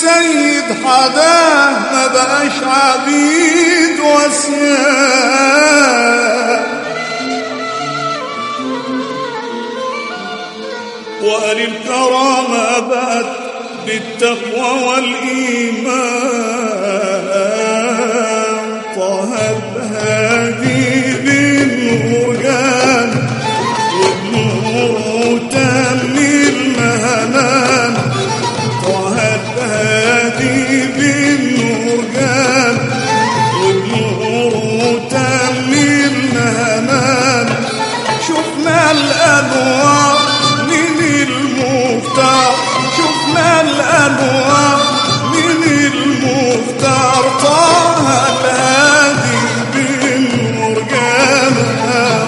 السيد حداه ما بقاش عبيد وسياه وقال الكرامة بقت بالتقوى والإيمان طه الهادي بالنور جان وبنوره تم المهمان طه الهادي بالنور جان وبنوره تم المهمان شفنا الأنوار من المختار شفنا الأنوار من المختار طه الهادي بالنور جانا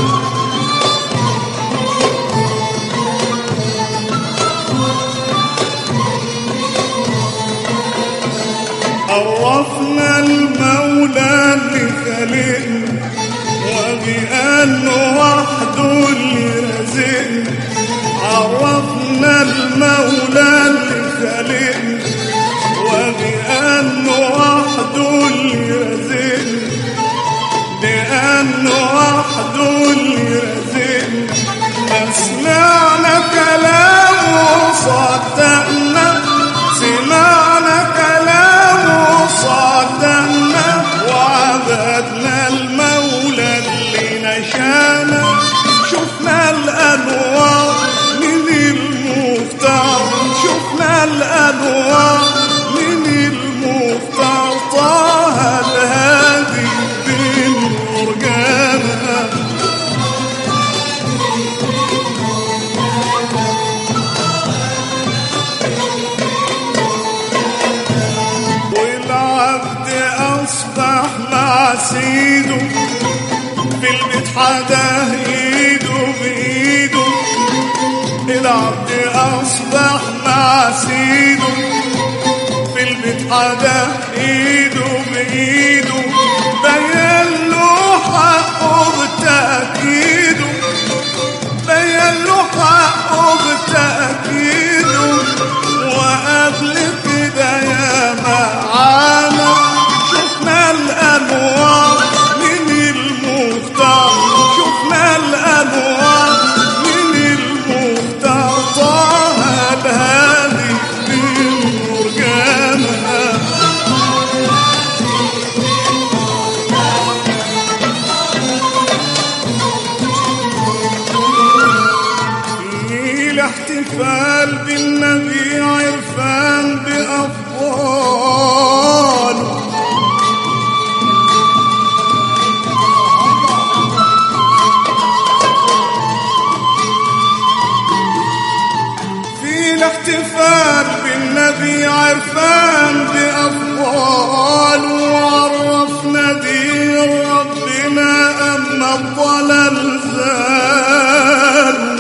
عرفنا المولى اللي خلقنا وبأنه وحده اللي رزقنا عرفنا المولى اللي خلقنا وبأنه وحده اللي رزقنا بأنه وحده اللي رزقنا سمعنا كلامه صدقنا سمعنا كلامه صدقنا وعبدنا المولى اللي نشانا شفنا الأنوار من المختار شفنا الأنوار من المختار طه الهادي بالنور جانا والعبد أصبح مع سيده في البيت حداه ايده بايده العبد أصبح مع سيده في البيت حداه ايده بايده بين له حقه بتأكيده بين له حقه بتأكيده وقبل كده يا معانا شفنا الأنوار من المختار شفنا الأنوار من المختار طه الهادي بالنور جانا في الاحتفال بالنبي عرفان بأفضال في الاحتفال بالنبي عرفان بأفضال وعرفنا دين ربنا أما الضلال زال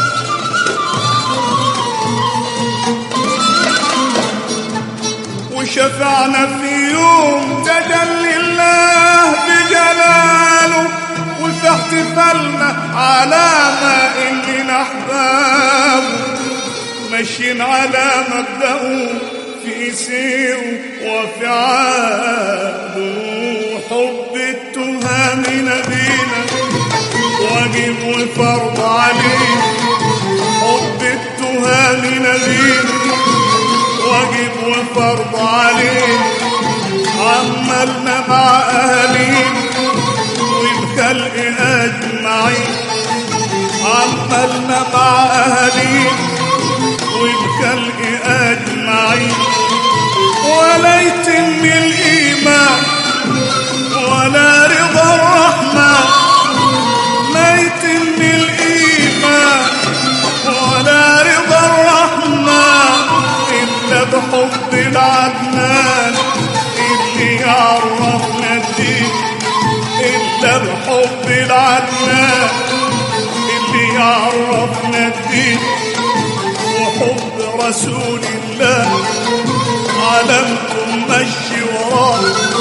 وشفعنا في يوم تجلي الله بجلاله وفي احتفالنا على ما إننا أحبابه ماشيين على مبدأه في سيره وفعاله حب التهم نبينا واجب وفرض عليه حب التهم نبينا واجب وفرض عليه عملنا مع أهالينا والخلق أجمعين عملنا مع أهالينا والخلق أجمعين ولا يتم الإيمان ولا رضا الرحمن ما يتم الإيمان ولا رضا الرحمن إلا بحب العدنان اللي عرفنا الدين إلا بحب العدنان اللي عرفنا الدين وحب رسول الله علمكم مشي وراه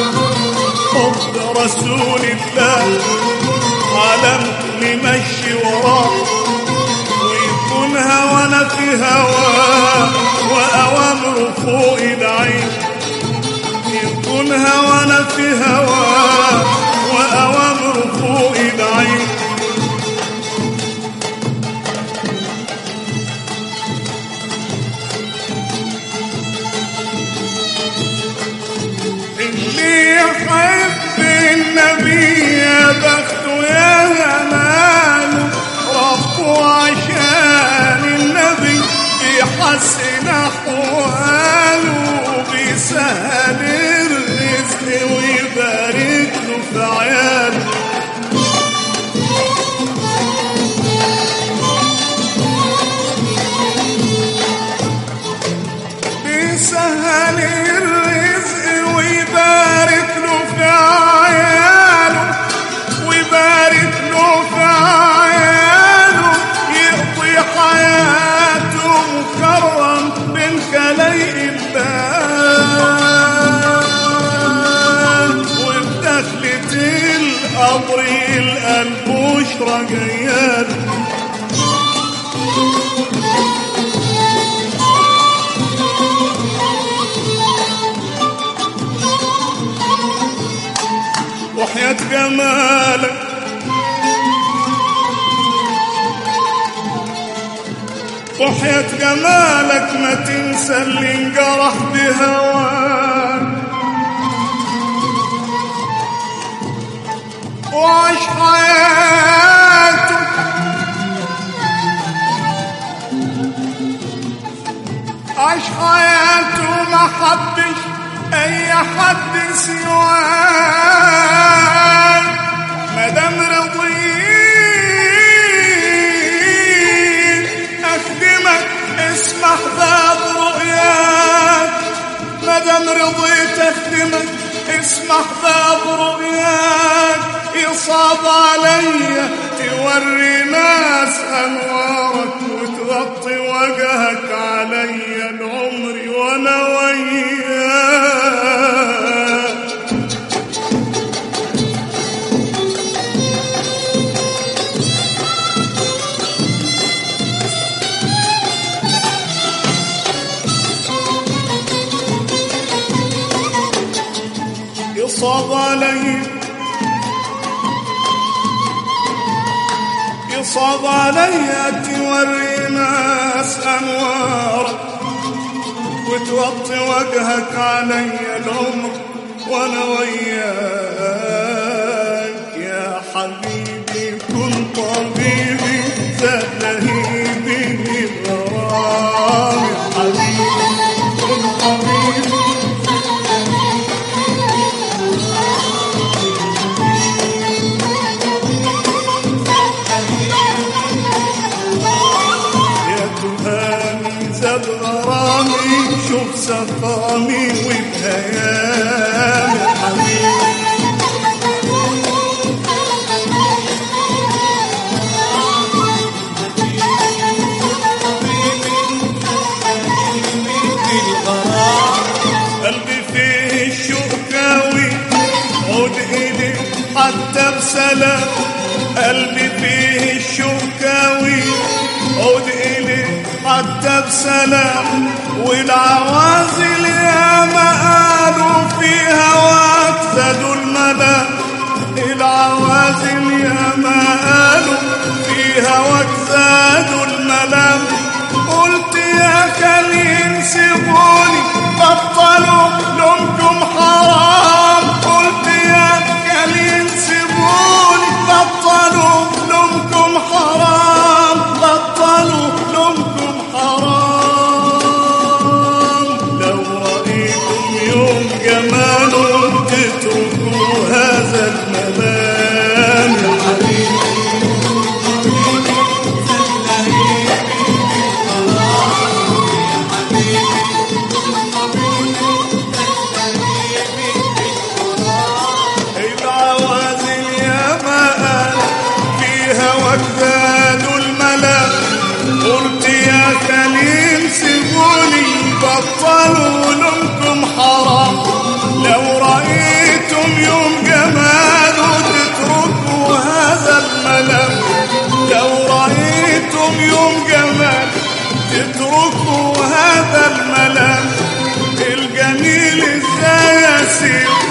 حب رسول الله علمكم مشي وراه ويكون هوانا في هواه وأوامره فوق العالم يكون هوانا في هواه وأوامره فوق العين اللي يحب النبي يا بخته يا هلاله ربه عشان النبي بيحسن احواله بيسهل الرزق ويبارك له في عياله بيسهل الرزق ويبارك له في عياله ويبارك له في عياله يقضي حياته مكرم من خلايق الله وبدخلة القبر يلقى البشرى جياله وحياة جمالك وحياة جمالك ما تنسى اللي انجرح بهواك وعيش حياته عيش حياته ما حبش اي حد سواك مادام رضيت اخدمك اسمح باب رؤياك مادام رضيت اخدمك اسمح باب رؤياك يصاب عليا توري ناس انوارك وتغطي وجهك عليا العمر وانا وياك يصاب علي يصاب علي توري ناس انوارك وتوطي وجهك علي العمر وانا وياك يا حبيبي كن طبيبي زاد لهيبي الغرام يا حبيبي كن طبيبي يا تهاني زاد غرامي شوف سقامي وبهيامي حبيبي قلبي فيه الشوكاوي عود إلي حتى بسلام قلبي فيه الشوكاوي عود إلي حتى بسلام والعوازل يا ما قالوا في هواك زادوا المدى العوازل يا ما قالوا في هواك زادوا الملام قلت يا كريم سيبوني بطلوا لومكم حرام قلت يا كريم سيبوني بطلوا لومكم حرام بطلوا لومكم حرام لو رأيتم يوم جماله تتركوا هذا الملام يا حبيبي العوازل يا مآل فيها وجداد الملا قلت يا خليل سيبوني بطلوا لومكم حرام لو رأيتم يوم جماله تتركوا هذا الملا لو رأيتم يوم جمال تتركوا هذا الملا الجميل ازاي يسير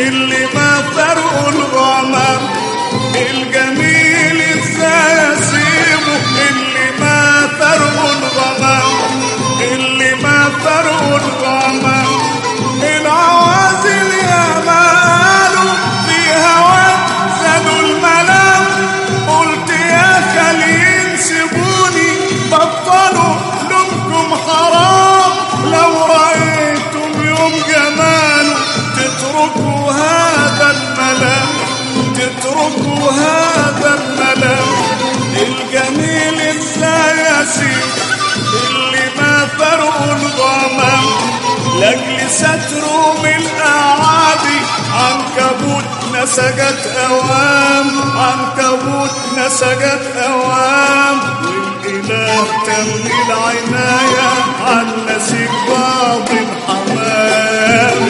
اللي ما فرقوا الغمام الجميل ازاي اسيبه اللي ما فرقوا الغمام اللي ما فرقوا الغمام العوازل يا مالو في هواك زادوا الملام قلت يا خليل سيبوني بطلوا لومكم حرام لو رأيتم يوم جماله تتركوا هذا الملام تتركوا هذا الملام الجميل ازاي يسير اللي ما فرقوا الغمام لاجل ستره من الاعادي عنكبوت نسجت اوام عنكبوت نسجت اوام والاله تم العنايه عن نسيج باطن حمام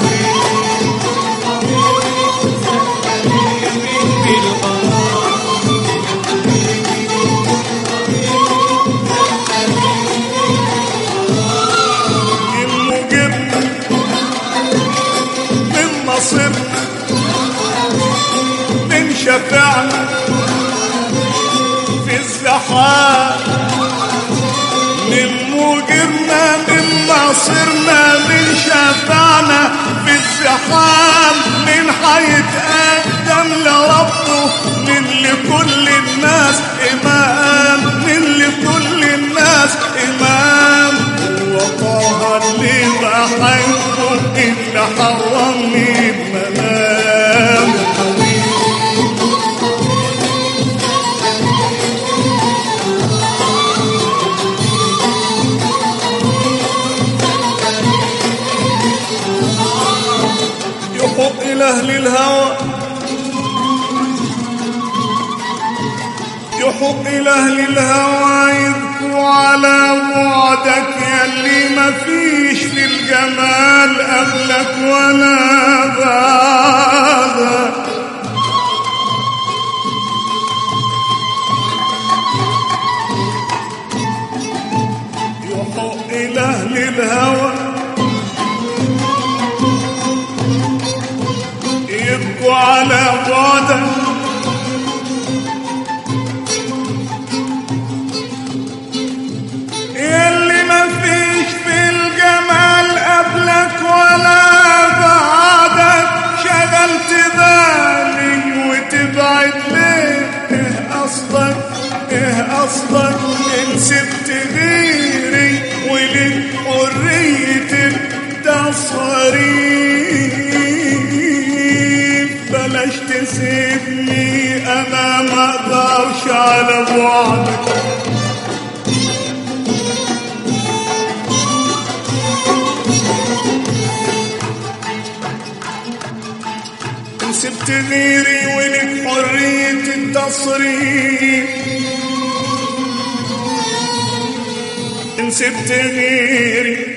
المجبنا من مصيرنا من شفعنا في الزحام من مجرنا من مصيرنا من شفعنا في الزحام من هيتقدم لربه من لكل الناس إمام من لكل الناس إمام هو طه اللي بحبه اللي حرمني بمنام حبيبي يحق لأهل الهوى يحق لأهل الهوى يبكوا على بعدك يلي ما فيش في الجمال قبلك ولا بعدك يحق لأهل الهوى يبكوا على بعدك يلي ما فيش في الجمال قبلك ولا بعدك شغلت بالي وتبعد ليه ايه قصدك ايه قصدك ان سبت غيري ولك حرية التصريف بلاش تسيبني انا ما اقدرش على بعدك إن سبت غيري ولك حرية التصريف إن سبت غيري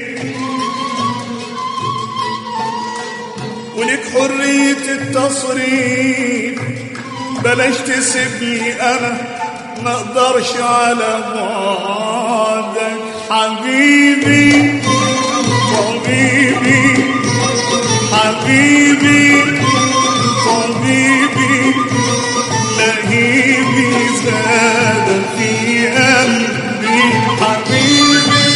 ولك حرية التصريف بلاش تسيبني أنا ما اقدرش على بعدك حبيبي طبيبي حبيبي طبيبي لهيبي زاد في قلبي حبيبي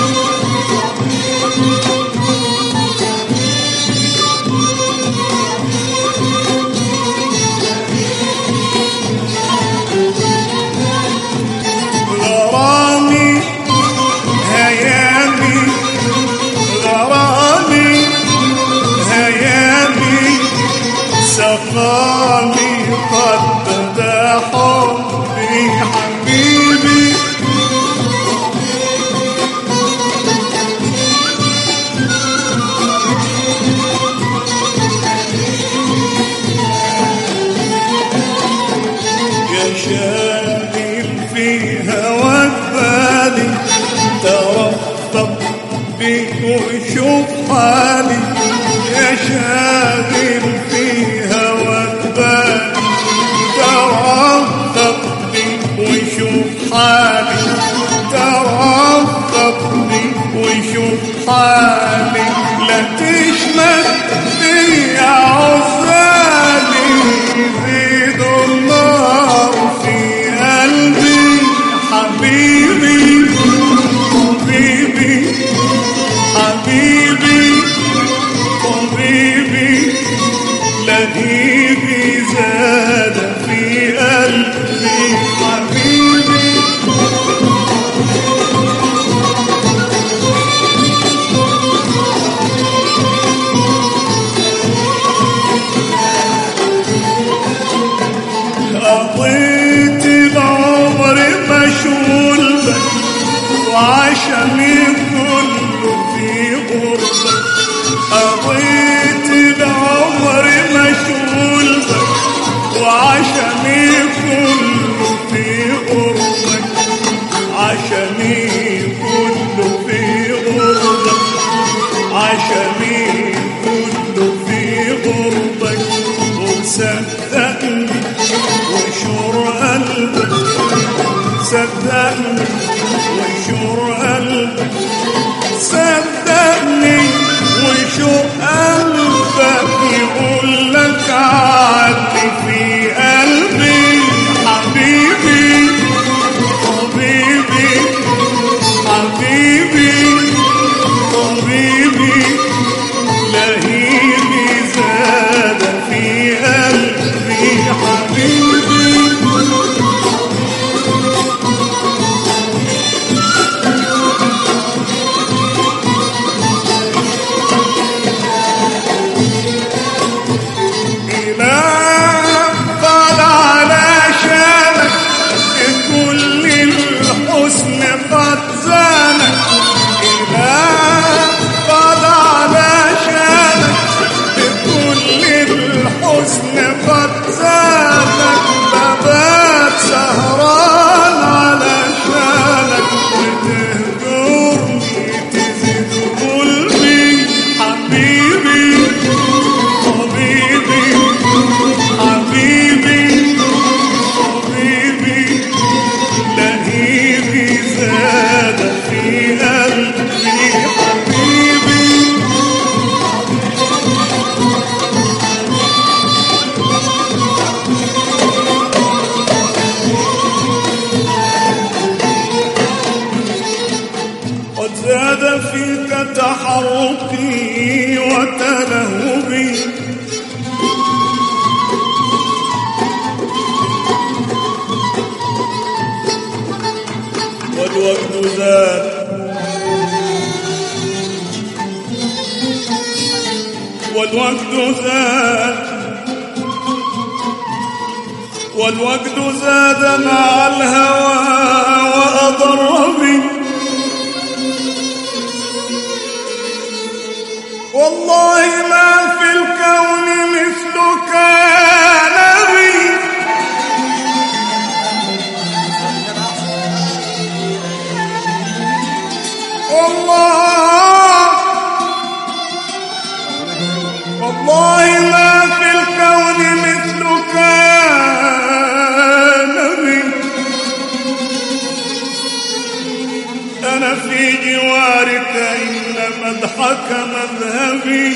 غرامي هيامي غرامي هيامي سقامي قد بدا حبي حبيبي يا شاغل في هواك بالي ترقب بي وشوف حالي يا شاغل في هواك بالي ترقب بي وشوف حالي ترقب بي وشوف حالي لا تشمت بي قضيت العمر مشغول بك وعشمي كله في غربك قضيت العمر مشغول بك وعشمي كله في غربك عشمي كله في غربك عشمي كله في غربك وصدقني وشور قلبك صدقني وشور قلبك صدقني وشور قلبك يقول لك عدي في قلبي حبيبي حبيبي حبيبي حبيبي لهيبي زاد في قلبي حبيبي إمام قال على شانك بكل الحسن قد زانك إمام قال على شانك بكل الحسن قد زانك ببات سهران على شانك وتهجرني تزيد قلبي حبيبي حبيبي حبيبي حبيبي لهيبي زاد في قلبي حبيبي قد زاد فيك تحرقي وتلهبي والوقت زاد والوقت زاد والوقت زاد مع الهوى وأضر بي والله ما في الكون مثلك يا نبي والله والله ما في الكون مثلك يا نبي أنا في جوارك إن مدحك مذهبي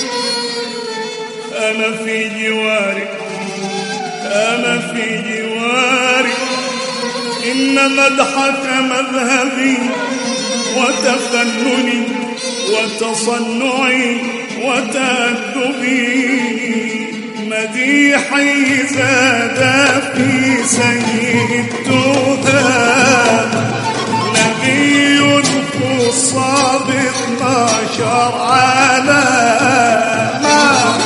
أنا في جوارك أنا في جوارك إن مدحك مذهبي وتفنني وتصنعي وتأدبي مديحي زاد في سيد التهام نبي خصاب اثناشر علامة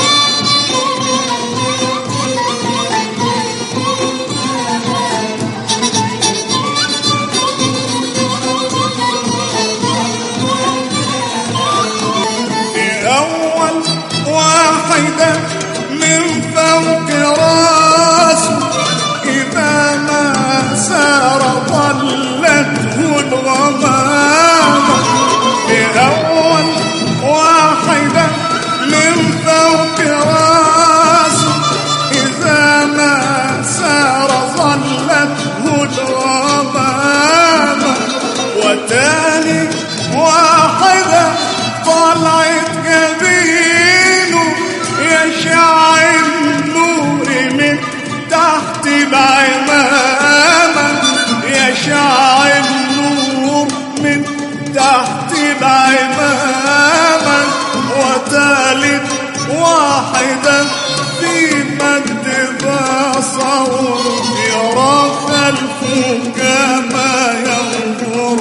في أول واحدة من فوق راسه إذا ما سار ظلته الغمامة في أول واحدة من فوق راسه إذا ما سار ظلته الغمامة وتاني واحدة طلعت جبينه يشع النور من تحت العمامة يشع النور من تحت العمامة وتالت واحدة في مد بصر يرى خلفه كما ينظر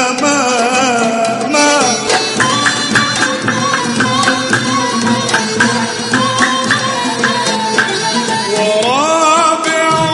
أمامه ورابع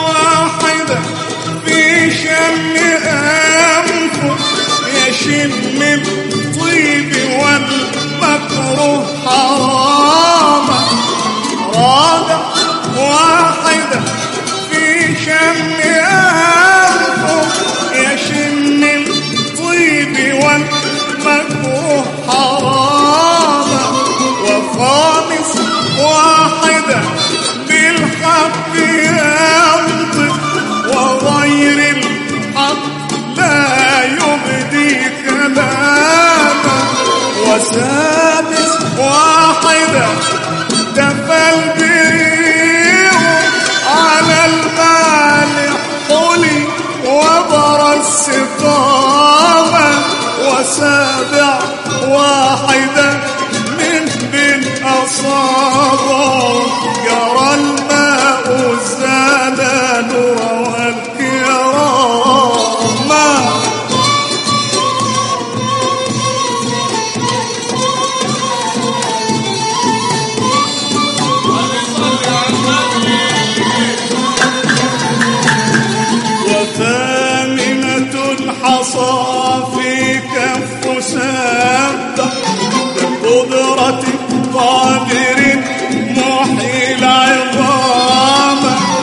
بقدرة قادر محيي العظام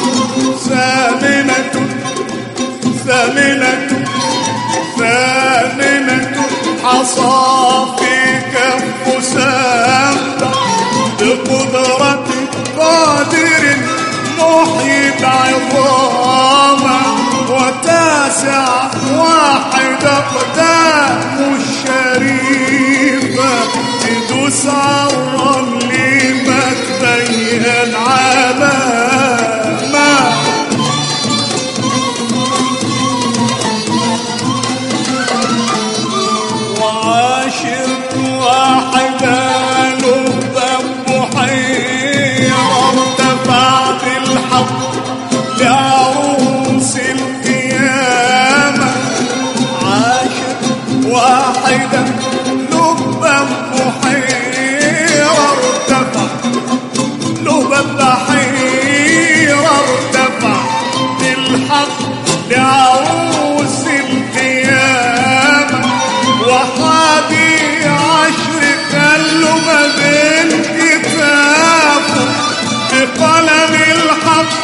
ثامنة ثامنة ثامنة حصى في كف سامة بقدرة قادر محيي العظام وتاسع واحد أقدام الشريفة تدوس على الرمل ما تبين علامة وعاشر واحدة له ذنب حيرة ارتفع بالحق لعروس القيامة عاشر واحدة له ذنب حيرة ارتفع له بحيرة ارتفع بالحق لعروس القيامة وحادي عشر كلمة بين كتابه بقلم الحق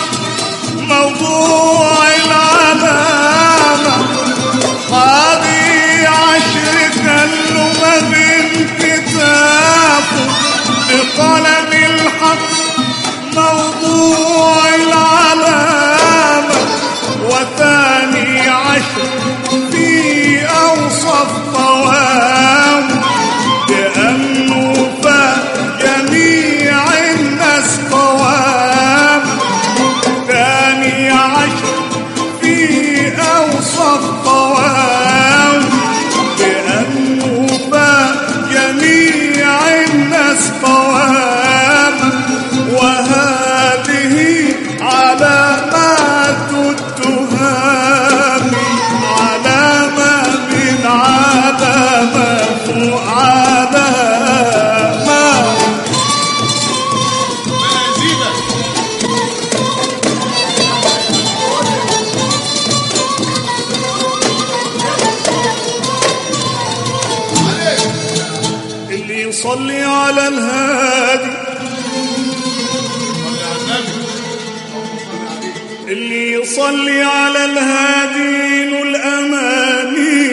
موضوع العلامة حادي عشر كلمة بين كتابه بقلم الحق موضوع العلامة وثاني عشر في أوصف قوام بأنه فجميع الناس قوام ثاني عشر في أوصف قوام بأنه فجميع الناس قوام وهذه علامات التهام علامة من علامة فوق علامة اللي يصلي على الهادي اللي يصلي على الهادي له الأماني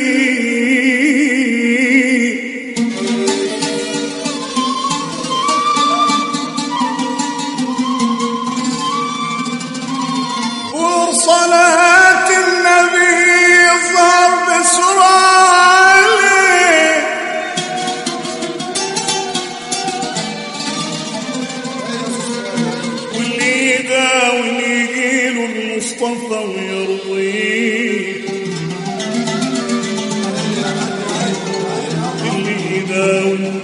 وصلاة النبي يظهر بسرعة عليه واللي يداوي يجيله المصطفى ويرضيه اللي يداوي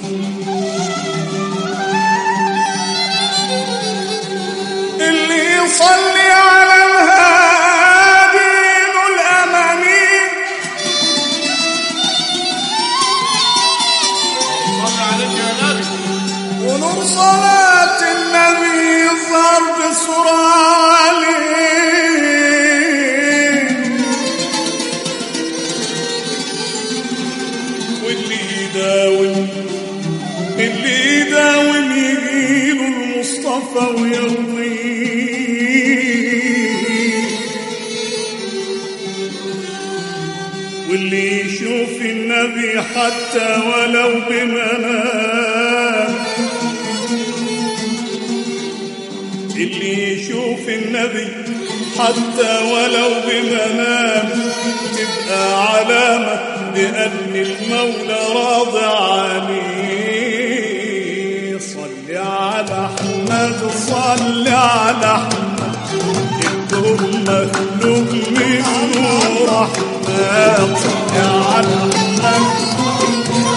اللي يصلي على الهادي له الأماني ونور صلاة النبي يظهر بسرعة عليه واللي يداوم اللي يداوم يجيله المصطفى ويرضيه واللي يشوف النبي حتى ولو بمنام اللي يشوف النبي حتى ولو بمنام تبقى علامة بأن المولى راضى عليه صل على أحمد صل على أحمد الكل مخلوق منه رحمة صل على أحمد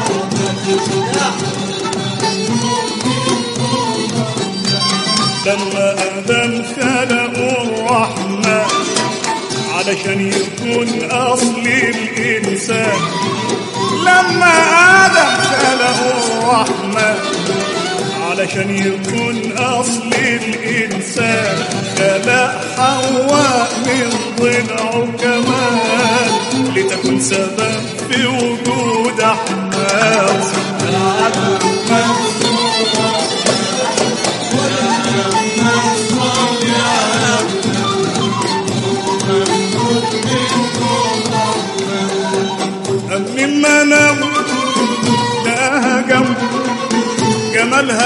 لما آدم خلقوا الرحمة علشان يكون أصل الإنسان لما آدم خلقوا الرحمة علشان يكون أصل الإنسان خلق حواء من ضلعه كمان لتكون سبب في وجود أحمد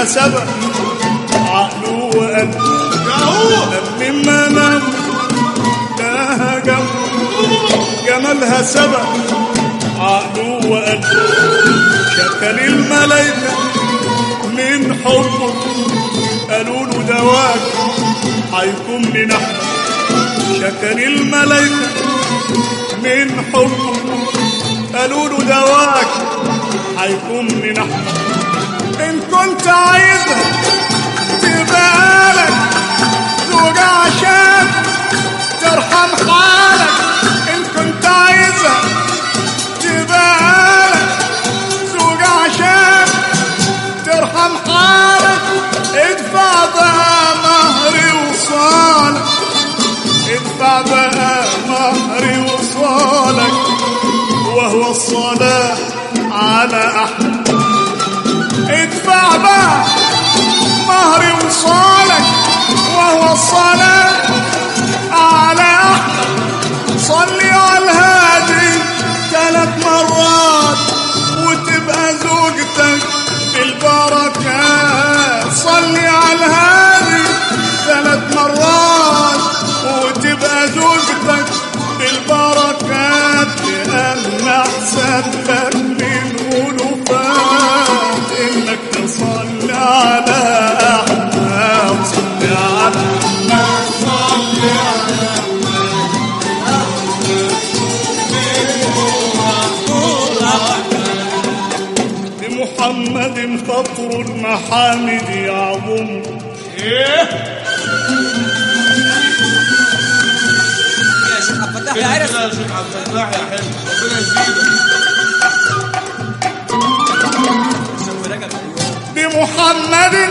سبق عقله وقلبه ياهو قبل ما نام لها جنبه جمالها سبق عقله وقلبه شكل الملايكة من حبه قالوا له دواك هيكون لنحن شكل الملايكة من حبه قالوا له دواك هيكون لنحن إن كنت عايزها تبقى لك زوجة عشان ترحم حالك إن كنت عايزها تبقى لك زوجة عشان ترحم حالك ادفع بقى مهري وصالك ادفع بقى مهري وصالك وهو الصلاة على أحمد ادفع بقى مهري وصالك وهو الصلاة على أحمد صلي على الهادي ثلاث مرات وتبقى زوجتك بالبركات صلي على الهادي ثلاث مرات وتبقى زوجتك بالبركات لأن أحسن لك للألوفات إنك تصلي على أحمد صلي على أحمد بمحمد فطر المحامد يعظم ايه يا شيخ عبد الفتاح كده يا عرس كده يا شيخ عبد الفتاح يا حلو ربنا يزيدك شوف رجب بمحمد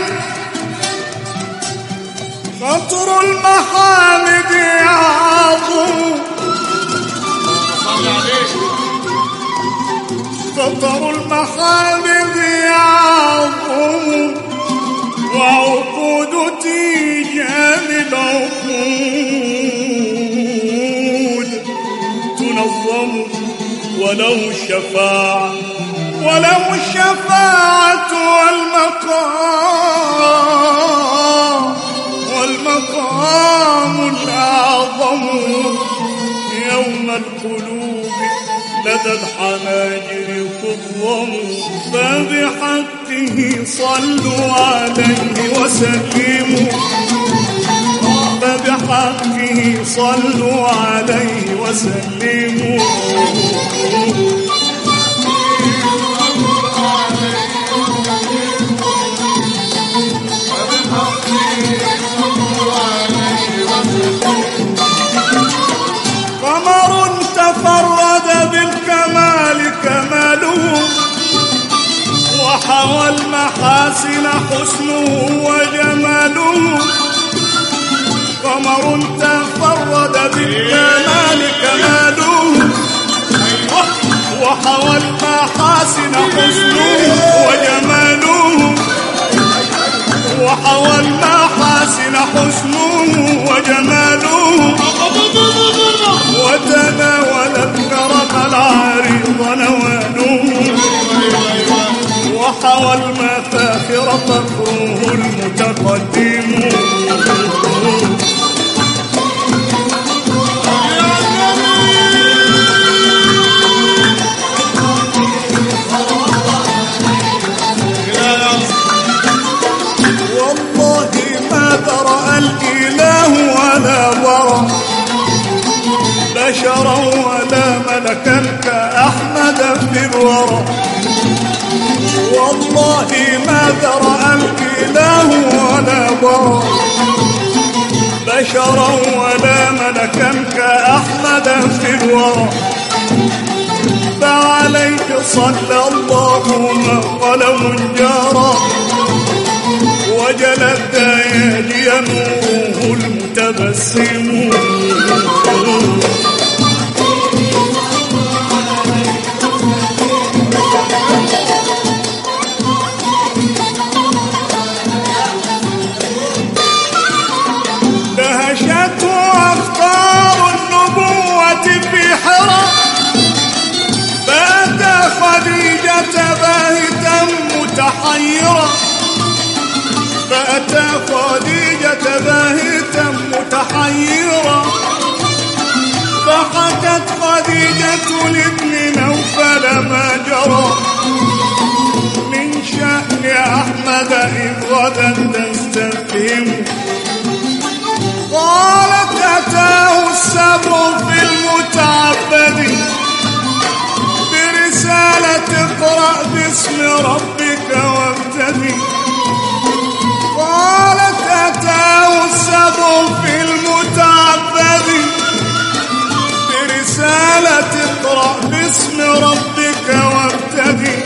فطر المحامد يعظم صلي عليك فطر المحامد يعظم وعقود تيجان العقود تنظم ولو الشفاعة ولو الشفاعة والمقام والمقام الأعظم يوم القلوب لدى الحناجر تضم فبحقه صلوا عليه وسلموا فبحقه صلوا عليه وسلموا قمر تفرد بالكمال كماله وحوى المحاسن حسنه وجماله قمر تفرد بالكمال كماله وحوى المحاسن حسنه وجماله وحوى المحاسن حسنه وجماله وتناول الكرم العريض نواله وحوى المفاخر فخره المتقدم والله ما درأ الإله ولا ورى بشرا ولا ملكا كأحمد في الورى والله ما درأ الإله ولا ورى بشرا ولا ملكا كأحمد في الورى فعليك صلى الله ما قلم جرى وجل الديالي نوره المتبسم دهشته أخطار النبوة في حرى بات خديجة باهتا متحيرا وديته لابن نوفل ما جرى من شأن أحمد إذ غدا تستفهم قالت أتاه السبع في المتعبد برسالة اقرأ باسم ربك وابتدي قالت أتاه السبع في المتعبد برسالة اقرأ باسم ربك وابتدي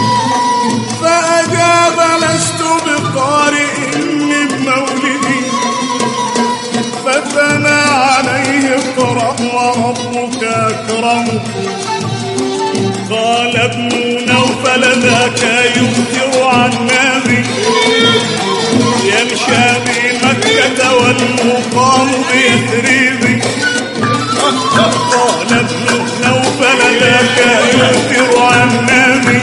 فأجاب لست بقارئ من مولدي فثنى عليه اقرأ وربك أكرم قال ابن نوفل ذاك يخبر عن نبي يمشى بمكة والمقام بيثريب قال ابن نوفل ذاك يخبر عن نبي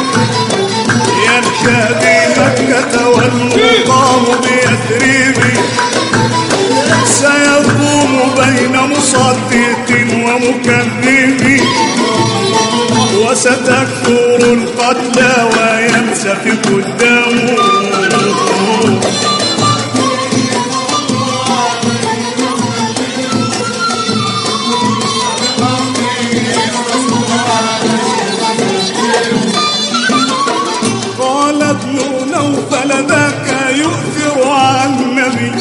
يمشى بمكة والمقام بيثريب سيقوم بين مصدق ومكذب وستكثر القتلى وينسفك الدم قال ابن نوفل ذاك يؤثر عن النبي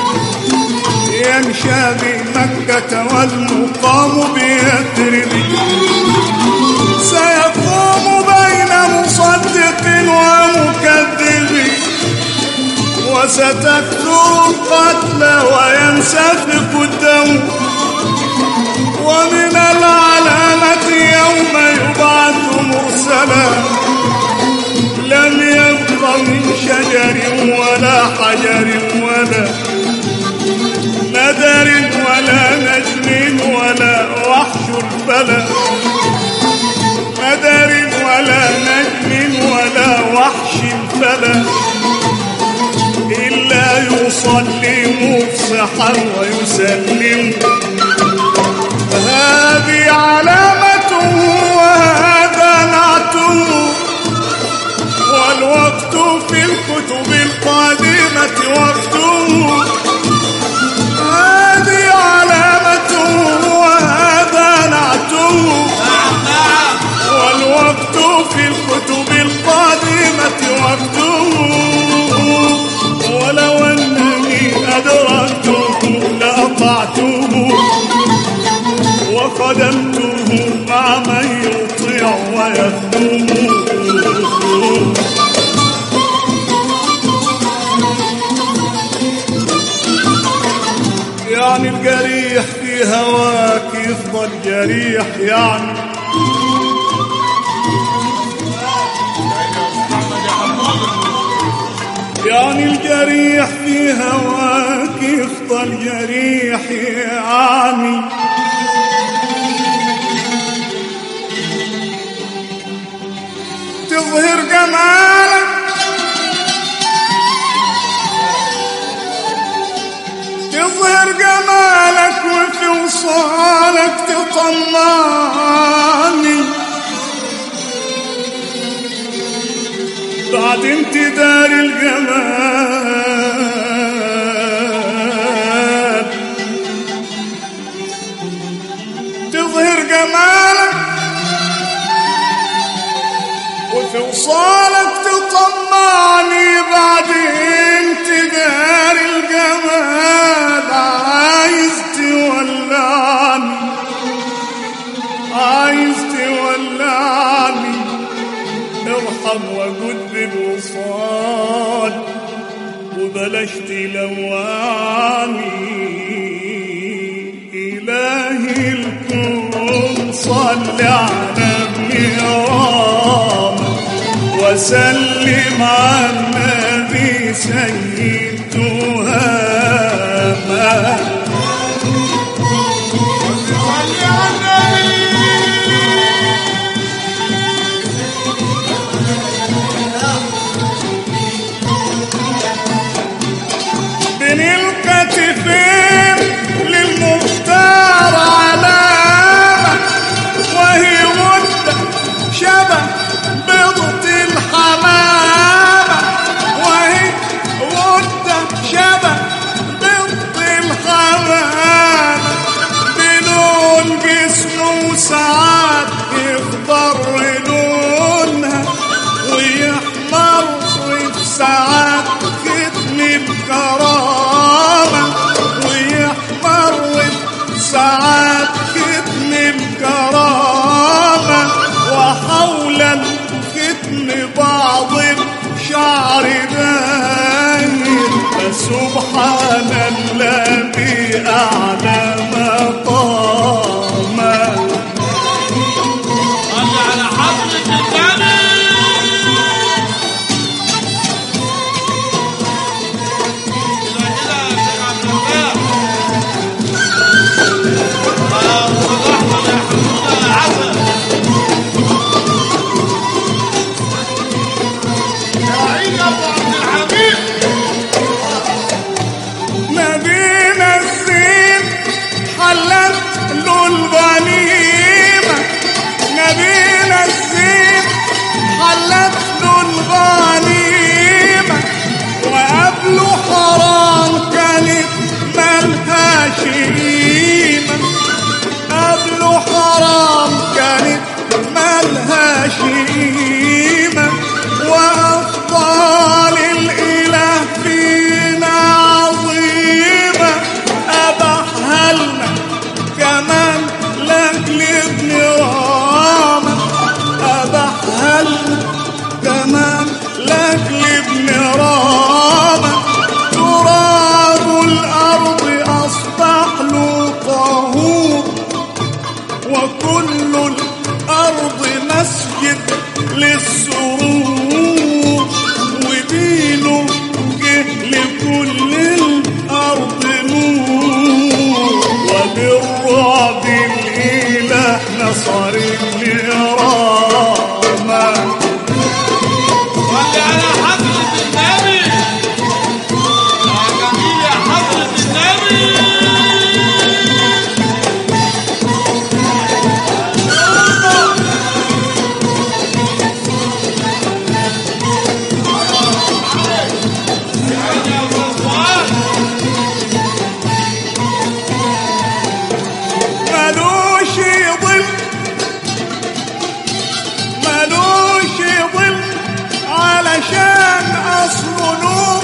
يمشى بمكة والمقام بيثرب سيقوم بين مصدق ومكذب وستكثر القتل وينسفك الدم ومن العلامة يوم يبعث مرسلا لم يبق من شجر ولا حجر ولا ندر ولا نجم ولا وحش الفلا ندر ولا نجم ولا وحش الفلا إلا يصلي مفصحا ويسلم هذه علامته وهذا نعته والوقت في الكتب القادمة وقته هذه علامته وهذا نعته والوقت في الكتب القادمة وقته ولو أنني أدركته لأطعته وخدمته مع من يطيع ويخدمه يعني الجريح في هواك يفضل جريح يعني محمد يا حمود يعني الجريح في هواك يفضل جريح يعني تظهر جمالك تظهر جمالك وفي وصالك تطمعني بعد امتدار الجمال تظهر جمالك وفي وصالك تطمعني بعد امتدار الجمال عايز تولعني عايز تولعني ارحم وجد بالوصال وبلاش تلوعني إلهي الكون صل على ابن رام وسلم على النبي سيد تهامه صلي على النبي بين الكتفين للمختار علامة ساعات يخضر لونها ويحمر في ساعات ختم الكرامة ويحمر في ساعات ختم الكرامة وحولا ختم بعض الشعر داير فسبحان الذي أعلى مقاما صلي على حضرة النبي كده كده يا شيخ عبد الفتاح يا أستاذ أحمد يا حمودة يا عسل يا عيد يا أبو عبد الحميد نبينا الزين حلت له الغنيمة نبينا الزين حلت له الغنيمة وقبله حرام كانت ملهاش قيمة قبله حرام كانت ملهاش قيمة وأفضل الإله فينا عظيمة أبحها لنا كمان لأجل ابن رامة أبحها لنا كمان لأجل ابن رامة تراب الأرض أصبح له طهور وكل الأرض مسجد للسرور ودينه جه لكل الأرض نور وبالرعب الإله نصر النيران صلي على حضرة النبي يا جميل يا حضرة النبي يا أستاذ فؤاد ملوش ظل ملوش ظل علشان أصله نور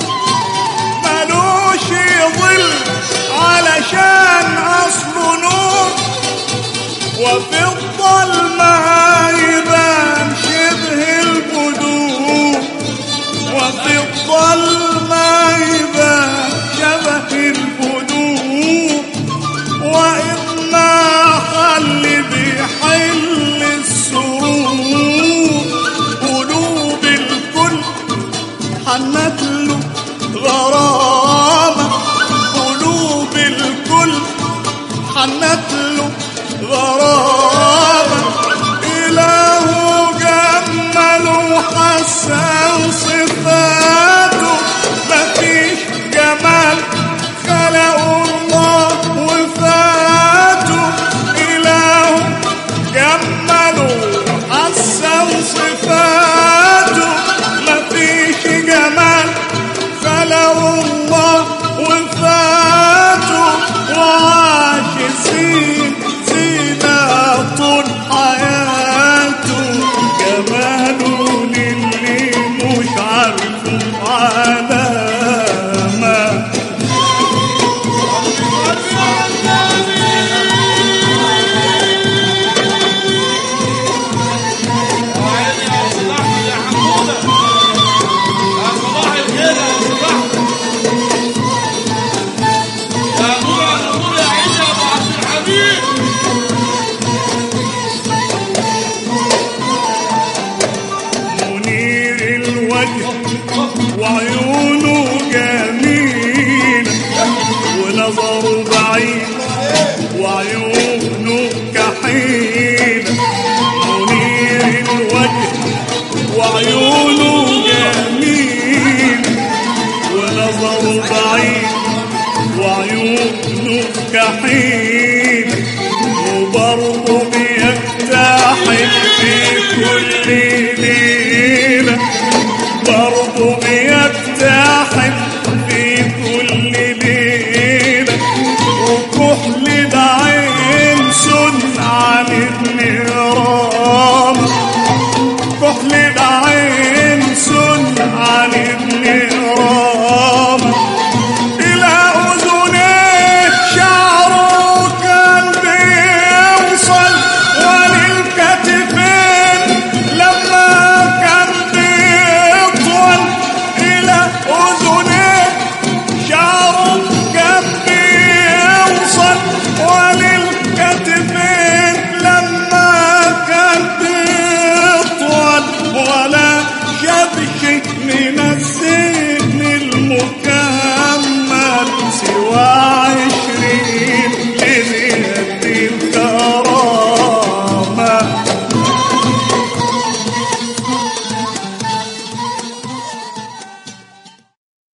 ملوش ظل علشان أصله نور وفي الظلمة يبان شبه البدور وفي الظلمة يبان شبه البدور وإما حل بحل السرور قلوب الكل حنت له غرامة قلوب الكل حنت له غرامة إله جمل وحسن صفاته مفيش جمال خلق الله وفاته إله جمل وحسن صفاته مفيش جمال خلق الله وفاته وعاش سين زينة طول حياته جماله للي مش عارفه علامة وعيني يا أستاذ أحمد يا حمودة يا صباح الخير يا أستاذ أحمد يا نور على نور يا عيني يا أبو عبد الحميد منير الوجه وعيونه جميل ونظره بعيد وعيونه كحيل منير الوجه وعيونه جميل ونظره بعيد وعيونه كحيل